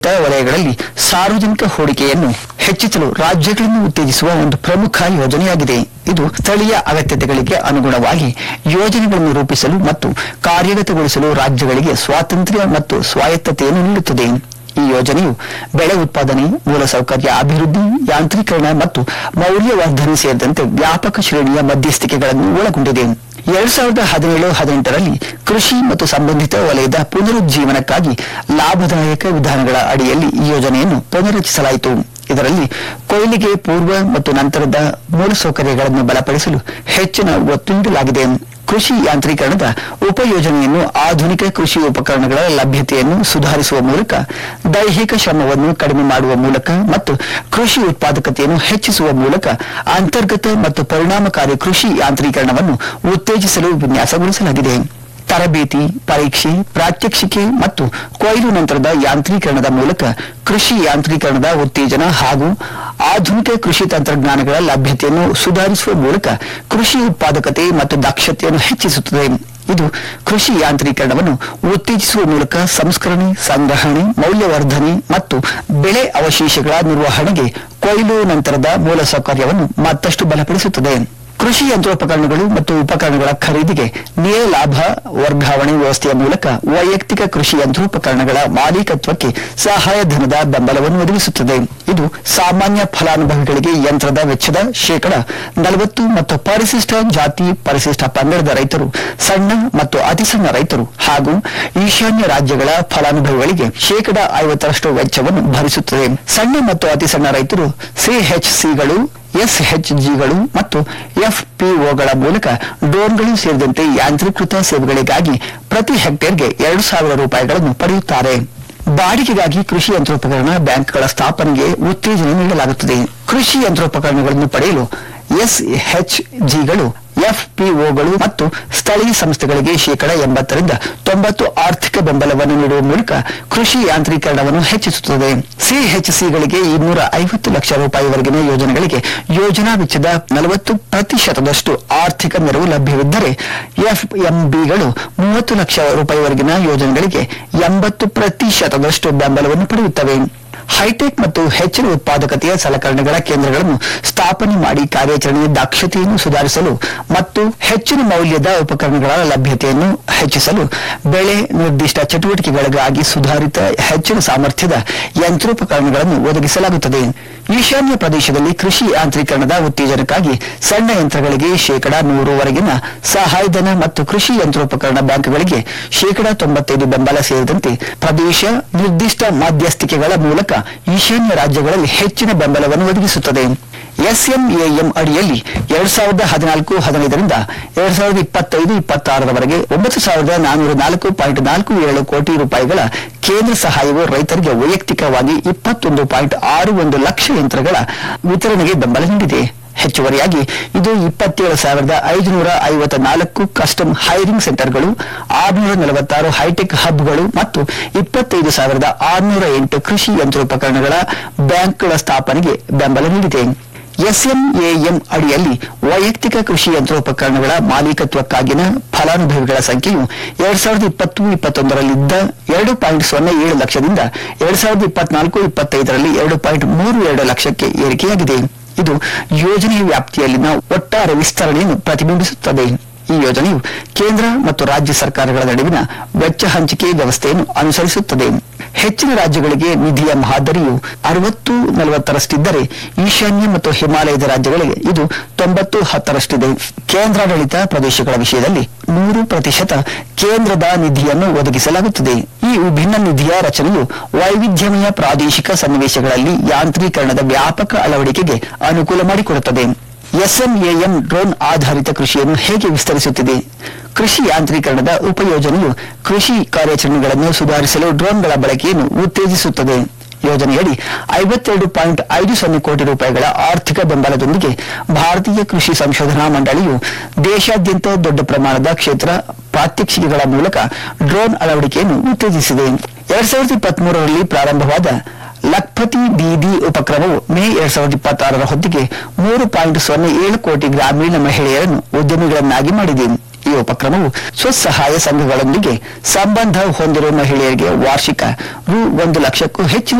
ವಲಯಗಳಲ್ಲಿ ಸಾರ್ವಜನಿಕ ಹೂಡಿಕೆಯನ್ನು ಹೆಚ್ಚಿಸಲು ರಾಜ್ಯಗಳನ್ನು ಉತ್ತೇಜಿಸುವ ಒಂದು ಪ್ರಮುಖ ಯೋಜನೆಯಾಗಿದೆ ಇದು ಸ್ಥಳೀಯ ಅಗತ್ಯತೆಗಳಿಗೆ ಅನುಗುಣವಾಗಿ ಯೋಜನೆಗಳನ್ನು ರೂಪಿಸಲು ಮತ್ತು ಕಾರ್ಯಗತಗೊಳಿಸಲು ರಾಜ್ಯಗಳಿಗೆ ಸ್ವಾತಂತ್ರ್ಯ ಮತ್ತು ಸ್ವಾಯತ್ತತೆಯನ್ನು ನೀಡುತ್ತದೆ ಈ ಯೋಜನೆಯು ಬೆಳೆ ಉತ್ಪಾದನೆ ಮೂಲಸೌಕರ್ಯ ಅಭಿವೃದ್ಧಿ ಯಾಂತ್ರೀಕರಣ ಮತ್ತು ಮೌಲ್ಯವರ್ಧನೆ ಸೇರಿದಂತೆ ವ್ಯಾಪಕ ಶ್ರೇಣಿಯ ಮಧ್ಯಸ್ಥಿಕೆಗಳನ್ನು ಒಳಗೊಂಡಿದೆ ಎರಡ್ ಸಾವಿರದ ಹದಿನೇಳು ಹದಿನೆಂಟರಲ್ಲಿ ಕೃಷಿ ಮತ್ತು ಸಂಬಂಧಿತ ವಲಯದ ಪುನರುಜ್ಜೀವನಕ್ಕಾಗಿ ಲಾಭದಾಯಕ ವಿಧಾನಗಳ ಅಡಿಯಲ್ಲಿ ಈ ಯೋಜನೆಯನ್ನು ಪುನರ್ರಚಿಸಲಾಯಿತು ಇದರಲ್ಲಿ ಕೊಯ್ಲಿಗೆ ಪೂರ್ವ ಮತ್ತು ನಂತರದ ಮೂಲಸೌಕರ್ಯಗಳನ್ನು ಬಲಪಡಿಸಲು ಹೆಚ್ಚಿನ ಒತ್ತು ನೀಡಲಾಗಿದೆ ಕೃಷಿ ಯಾಂತ್ರೀಕರಣದ ಉಪಯೋಜನೆಯನ್ನು ಆಧುನಿಕ ಕೃಷಿ ಉಪಕರಣಗಳ ಲಭ್ಯತೆಯನ್ನು ಸುಧಾರಿಸುವ ಮೂಲಕ ದೈಹಿಕ ಶ್ರಮವನ್ನು ಕಡಿಮೆ ಮಾಡುವ ಮೂಲಕ ಮತ್ತು ಕೃಷಿ ಉತ್ಪಾದಕತೆಯನ್ನು ಹೆಚ್ಚಿಸುವ ಮೂಲಕ ಅಂತರ್ಗತ ಮತ್ತು ಪರಿಣಾಮಕಾರಿ ಕೃಷಿ ಯಾಂತ್ರೀಕರಣವನ್ನು ಉತ್ತೇಜಿಸಲು ವಿನ್ಯಾಸಗೊಳಿಸಲಾಗಿದೆ ತರಬೇತಿ ಪರೀಕ್ಷೆ ಪ್ರಾತ್ಯಕ್ಷಿಕೆ ಮತ್ತು ಕೊಯ್ಲು ನಂತರದ ಯಾಂತ್ರೀಕರಣದ ಮೂಲಕ ಕೃಷಿ ಯಾಂತ್ರೀಕರಣದ ಉತ್ತೇಜನ ಹಾಗೂ ಆಧುನಿಕ ಕೃಷಿ ತಂತ್ರಜ್ಞಾನಗಳ ಲಭ್ಯತೆಯನ್ನು ಸುಧಾರಿಸುವ ಮೂಲಕ ಕೃಷಿ ಉತ್ಪಾದಕತೆ ಮತ್ತು ದಕ್ಷತೆಯನ್ನು ಹೆಚ್ಚಿಸುತ್ತದೆ ಇದು ಕೃಷಿ ಯಾಂತ್ರೀಕರಣವನ್ನು ಉತ್ತೇಜಿಸುವ ಮೂಲಕ ಸಂಸ್ಕರಣೆ ಸಂಗ್ರಹಣೆ ಮೌಲ್ಯವರ್ಧನೆ ಮತ್ತು ಬೆಳೆ ಅವಶೇಷಗಳ ನಿರ್ವಹಣೆಗೆ ಕೊಯ್ಲು ನಂತರದ ಮೂಲಸೌಕರ್ಯವನ್ನು ಮತ್ತಷ್ಟು ಬಲಪಡಿಸುತ್ತದೆ ಕೃಷಿ ಯಂತ್ರೋಪಕರಣಗಳು ಮತ್ತು ಉಪಕರಣಗಳ ಖರೀದಿಗೆ ನೇರ ಲಾಭ ವರ್ಗಾವಣೆ ವ್ಯವಸ್ಥೆಯ ಮೂಲಕ ವೈಯಕ್ತಿಕ ಕೃಷಿ ಯಂತ್ರೋಪಕರಣಗಳ ಮಾಲೀಕತ್ವಕ್ಕೆ ಸಹಾಯಧನದ ಬೆಂಬಲವನ್ನು ಒದಗಿಸುತ್ತದೆ ಇದು ಸಾಮಾನ್ಯ ಫಲಾನುಭವಿಗಳಿಗೆ ಯಂತ್ರದ ವೆಚ್ಚದ ಶೇಕಡ ನಲವತ್ತು ಮತ್ತು ಪರಿಶಿಷ್ಟ ಜಾತಿ ಪರಿಶಿಷ್ಟ ಪಂಗಡದ ರೈತರು ಸಣ್ಣ ಮತ್ತು ಅತಿಸಣ್ಣ ರೈತರು ಹಾಗೂ ಈಶಾನ್ಯ ರಾಜ್ಯಗಳ ಫಲಾನುಭವಿಗಳಿಗೆ ಶೇಕಡ ಐವತ್ತರಷ್ಟು ವೆಚ್ಚವನ್ನು ಭರಿಸುತ್ತದೆ ಸಣ್ಣ ಮತ್ತು ಅತಿಸಣ್ಣ ರೈತರು ಸಿಎಚ್ಸಿಗಳು ಎಸ್ಎಚ್ಜಿಗಳು ಮತ್ತು ಎಫ್ಪಿಒಗಳ ಮೂಲಕ ಡ್ರೋನ್ಗಳು ಸೇರಿದಂತೆ ಯಾಂತ್ರೀಕೃತ ಸೇವೆಗಳಿಗಾಗಿ ಪ್ರತಿ ಹೆಕ್ಟೇರ್ಗೆ ಎರಡು ಸಾವಿರ ರೂಪಾಯಿಗಳನ್ನು ಪಡೆಯುತ್ತಾರೆ ಬಾಡಿಗೆಗಾಗಿ ಕೃಷಿ ಯಂತ್ರೋಪಕರಣ ಬ್ಯಾಂಕ್ಗಳ ಸ್ಥಾಪನೆಗೆ ಉತ್ತೇಜನ ನೀಡಲಾಗುತ್ತದೆ ಕೃಷಿ ಯಂತ್ರೋಪಕರಣಗಳನ್ನು ಪಡೆಯಲು ಎಸ್ಎಚ್ಜಿಗಳು ಎಫ್ಪಿಒಗಳು ಮತ್ತು ಸ್ಥಳೀಯ ಸಂಸ್ಥೆಗಳಿಗೆ ಶೇಕಡ ಎಂಬತ್ತರಿಂದ ತೊಂಬತ್ತು ಆರ್ಥಿಕ ಬೆಂಬಲವನ್ನು ನೀಡುವ ಮೂಲಕ ಕೃಷಿ ಯಾಂತ್ರೀಕರಣವನ್ನು ಹೆಚ್ಚಿಸುತ್ತದೆ ಸಿಎಚ್ಸಿಗಳಿಗೆ ಇನ್ನೂರ ಐವತ್ತು ಲಕ್ಷ ರೂಪಾಯಿವರೆಗಿನ ಯೋಜನೆಗಳಿಗೆ ಯೋಜನಾ ವೆಚ್ಚದ ನಲವತ್ತು ಪ್ರತಿಶತದಷ್ಟು ಆರ್ಥಿಕ ನೆರವು ಲಭ್ಯವಿದ್ದರೆ ಎಫ್ಎಂಬಿಗಳು ಮೂವತ್ತು ಲಕ್ಷ ರೂಪಾಯಿವರೆಗಿನ ಯೋಜನೆಗಳಿಗೆ ಎಂಬತ್ತು ಪ್ರತಿಶತದಷ್ಟು ಬೆಂಬಲವನ್ನು ಪಡೆಯುತ್ತವೆ ಹೈಟೆಕ್ ಮತ್ತು ಹೆಚ್ಚಿನ ಉತ್ಪಾದಕತೆಯ ಸಲಕರಣೆಗಳ ಕೇಂದ್ರಗಳನ್ನು ಸ್ಥಾಪನೆ ಮಾಡಿ ಕಾರ್ಯಾಚರಣೆಯ ದಕ್ಷತೆಯನ್ನು ಸುಧಾರಿಸಲು ಮತ್ತು ಹೆಚ್ಚಿನ ಮೌಲ್ಯದ ಉಪಕರಣಗಳ ಲಭ್ಯತೆಯನ್ನು ಹೆಚ್ಚಿಸಲು ಬೆಳೆ ನಿರ್ದಿಷ್ಟ ಚಟುವಟಿಕೆಗಳಿಗಾಗಿ ಸುಧಾರಿತ ಹೆಚ್ಚಿನ ಸಾಮರ್ಥ್ಯದ ಯಂತ್ರೋಪಕರಣಗಳನ್ನು ಒದಗಿಸಲಾಗುತ್ತದೆ ಈಶಾನ್ಯ ಪ್ರದೇಶದಲ್ಲಿ ಕೃಷಿ ಯಾಂತ್ರೀಕರಣದ ಉತ್ತೇಜನಕ್ಕಾಗಿ ಸಣ್ಣ ಯಂತ್ರಗಳಿಗೆ ಶೇಕಡ ನೂರುವರೆಗಿನ ಸಹಾಯಧನ ಮತ್ತು ಕೃಷಿ ಯಂತ್ರೋಪಕರಣ ಬ್ಯಾಂಕ್ಗಳಿಗೆ ಶೇಕಡ ತೊಂಬತ್ತೈದು ಬೆಂಬಲ ಸೇರಿದಂತೆ ಪ್ರದೇಶ ನಿರ್ದಿಷ್ಟ ಮಧ್ಯಸ್ಥಿಕೆಗಳ ಮೂಲಕ ಈಶಾನ್ಯ ರಾಜ್ಯಗಳಲ್ಲಿ ಹೆಚ್ಚಿನ ಬೆಂಬಲವನ್ನು ಒದಗಿಸುತ್ತದೆ ಎಸ್ಎಂಎಎಂ ಅಡಿಯಲ್ಲಿ ಎರಡ್ ಸಾವಿರದ ಹದಿನಾಲ್ಕು ಹದಿನೈದರಿಂದ ಎರಡ್ ಸಾವಿರದ ಇಪ್ಪತ್ತೈದು ಇಪ್ಪತ್ತಾರರವರೆಗೆ ಒಂಬತ್ತು ಸಾವಿರದ ನಾನ್ನೂರ ನಾಲ್ಕು ಪಾಯಿಂಟ್ ನಾಲ್ಕು ಏಳು ಕೋಟಿ ರೂಪಾಯಿಗಳ ಕೇಂದ್ರ ಸಹಾಯವು ರೈತರಿಗೆ ವೈಯಕ್ತಿಕವಾಗಿ ಇಪ್ಪತ್ತೊಂದು ಪಾಯಿಂಟ್ ಆರು ಒಂದು ಲಕ್ಷ ಯಂತ್ರಗಳ ವಿತರಣೆಗೆ ಬೆಂಬಲ ನೀಡಿದೆ ಹೆಚ್ಚುವರಿಯಾಗಿ ಇದು ಇಪ್ಪತ್ತೇಳು ಸಾವಿರದ ಐದುನೂರ ಐವತ್ತ ನಾಲ್ಕು ಕಸ್ಟಮ್ ಹೈರಿಂಗ್ ಸೆಂಟರ್ಗಳು ಆರುನೂರ ನಲವತ್ತಾರು ಹೈಟೆಕ್ ಹಬ್ಗಳು ಮತ್ತು ಇಪ್ಪತ್ತೈದು ಸಾವಿರದ ಆರುನೂರ ಎಂಟು ಕೃಷಿ ಯಂತ್ರೋಪಕರಣಗಳ ಬ್ಯಾಂಕ್ಗಳ ಸ್ಥಾಪನೆಗೆ ಬೆಂಬಲ ನೀಡಿದೆ ಎಸ್ಎಂಎಎಂ ಅಡಿಯಲ್ಲಿ ವೈಯಕ್ತಿಕ ಕೃಷಿ ಯಂತ್ರೋಪಕರಣಗಳ ಮಾಲೀಕತ್ವಕ್ಕಾಗಿನ ಫಲಾನುಭವಿಗಳ ಸಂಖ್ಯೆಯು ಎರಡ್ ಸಾವಿರದ ಇಪ್ಪತ್ತು ಇಪ್ಪತ್ತೊಂದರಲ್ಲಿದ್ದ ಎರಡು ಪಾಯಿಂಟ್ ಸೊನ್ನೆ ಏಳು ಲಕ್ಷದಿಂದ ಎರಡ್ ಸಾವಿರದ ಇಪ್ಪತ್ನಾಲ್ಕು ಇಪ್ಪತ್ತೈದರಲ್ಲಿ ಎರಡು ಪಾಯಿಂಟ್ ಮೂರು ಎರಡು ಲಕ್ಷಕ್ಕೆ ಏರಿಕೆಯಾಗಿದೆ ಇದು ಯೋಜನೆಯ ವ್ಯಾಪ್ತಿಯಲ್ಲಿನ ಒಟ್ಟಾರೆ ವಿಸ್ತರಣೆಯನ್ನು ಪ್ರತಿಬಿಂಬಿಸುತ್ತದೆ ಈ ಯೋಜನೆಯು ಕೇಂದ್ರ ಮತ್ತು ರಾಜ್ಯ ಸರ್ಕಾರಗಳ ನಡುವಿನ ವೆಚ್ಚ ಹಂಚಿಕೆ ವ್ಯವಸ್ಥೆಯನ್ನು ಅನುಸರಿಸುತ್ತದೆ ಹೆಚ್ಚಿನ ರಾಜ್ಯಗಳಿಗೆ ನಿಧಿಯ ಮಾದರಿಯು ಅರವತ್ತು ನಲವತ್ತರಷ್ಟಿದ್ದರೆ ಈಶಾನ್ಯ ಮತ್ತು ಹಿಮಾಲಯದ ರಾಜ್ಯಗಳಿಗೆ ಇದು ತೊಂಬತ್ತು ಹತ್ತರಷ್ಟಿದೆ ಕೇಂದ್ರಾಡಳಿತ ಪ್ರದೇಶಗಳ ವಿಷಯದಲ್ಲಿ ನೂರು ಪ್ರತಿಶತ ಕೇಂದ್ರದ ನಿಧಿಯನ್ನು ಒದಗಿಸಲಾಗುತ್ತದೆ ಈ ವಿಭಿನ್ನ ನಿಧಿಯ ರಚನೆಯು ವೈವಿಧ್ಯಮಯ ಪ್ರಾದೇಶಿಕ ಸನ್ನಿವೇಶಗಳಲ್ಲಿ ಯಾಂತ್ರೀಕರಣದ ವ್ಯಾಪಕ ಅಳವಡಿಕೆಗೆ ಅನುಕೂಲ ಮಾಡಿಕೊಡುತ್ತದೆ ಎಸ್ಎಂಎಎಂ ಡ್ರೋನ್ ಆಧಾರಿತ ಕೃಷಿಯನ್ನು ಹೇಗೆ ವಿಸ್ತರಿಸುತ್ತಿದೆ ಕೃಷಿ ಯಾಂತ್ರೀಕರಣದ ಉಪಯೋಜನೆಯು ಕೃಷಿ ಕಾರ್ಯಾಚರಣೆಗಳನ್ನು ಸುಧಾರಿಸಲು ಡ್ರೋನ್ಗಳ ಬಳಕೆಯನ್ನು ಉತ್ತೇಜಿಸುತ್ತದೆ ಯೋಜನೆಯಡಿ ಐವತ್ತೆರಡು ಪಾಯಿಂಟ್ ಐದು ಸೊನ್ನೆ ಕೋಟಿ ರೂಪಾಯಿಗಳ ಆರ್ಥಿಕ ಬೆಂಬಲದೊಂದಿಗೆ ಭಾರತೀಯ ಕೃಷಿ ಸಂಶೋಧನಾ ಮಂಡಳಿಯು ದೇಶಾದ್ಯಂತ ದೊಡ್ಡ ಪ್ರಮಾಣದ ಕ್ಷೇತ್ರ ಪ್ರಾತ್ಯಕ್ಷಿಕೆಗಳ ಮೂಲಕ ಡ್ರೋನ್ ಅಳವಡಿಕೆಯನ್ನು ಉತ್ತೇಜಿಸಿದೆ ಎರಡ್ ಸಾವಿರದ ಇಪ್ಪತ್ಮೂರರಲ್ಲಿ ಪ್ರಾರಂಭವಾದ ಲಖ್ಪತಿ ದೀದಿ ಉಪಕ್ರಮವು ಮೇ ಎರಡ್ ಸಾವಿರದ ಇಪ್ಪತ್ತಾರರ ಹೊತ್ತಿಗೆ ಮೂರು ಪಾಯಿಂಟ್ ಸೊನ್ನೆ ಏಳು ಕೋಟಿ ಗ್ರಾಮೀಣ ಮಹಿಳೆಯರನ್ನು ಉದ್ಯಮಿಗಳನ್ನಾಗಿ ಮಾಡಿದೆ ಈ ಉಪಕ್ರಮವು ಸ್ವಸಹಾಯ ಸಂಘಗಳೊಂದಿಗೆ ಸಂಬಂಧ ಹೊಂದಿರುವ ಮಹಿಳೆಯರಿಗೆ ವಾರ್ಷಿಕ ರು ಒಂದು ಲಕ್ಷಕ್ಕೂ ಹೆಚ್ಚಿನ